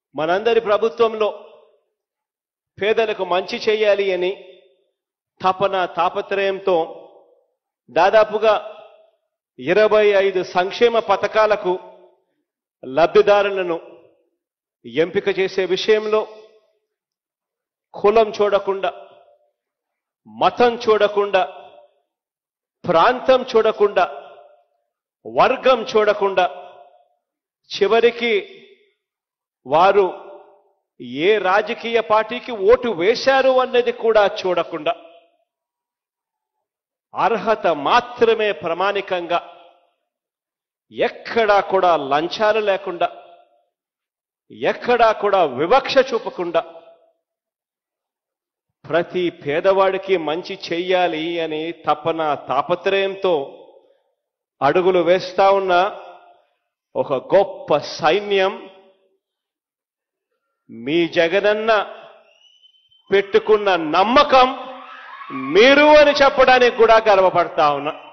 మనందరి ప్రభుత్వంలో పేదలకు మంచి చేయాలి అని తపన తాపత్రయంతో దాదాపుగా ఇరవై ఐదు సంక్షేమ పథకాలకు లబ్ధిదారులను ఎంపిక చేసే విషయంలో కులం చూడకుండా మతం చూడకుండా ప్రాంతం చూడకుండా వర్గం చూడకుండా చివరికి వారు ఏ రాజకీయ పార్టీకి ఓటు వేశారు అన్నది కూడా చూడకుండా అర్హత మాత్రమే ప్రామాణికంగా ఎక్కడా కూడా లంచాలు లేకుండా ఎక్కడా కూడా వివక్ష చూపకుండా ప్రతి పేదవాడికి మంచి చెయ్యాలి అని తపన తాపత్రయంతో అడుగులు వేస్తా ఉన్న ఒక గొప్ప సైన్యం మీ జగనన్న పెట్టుకున్న నమ్మకం మీరు అని చెప్పడానికి కూడా గర్వపడతా ఉన్నా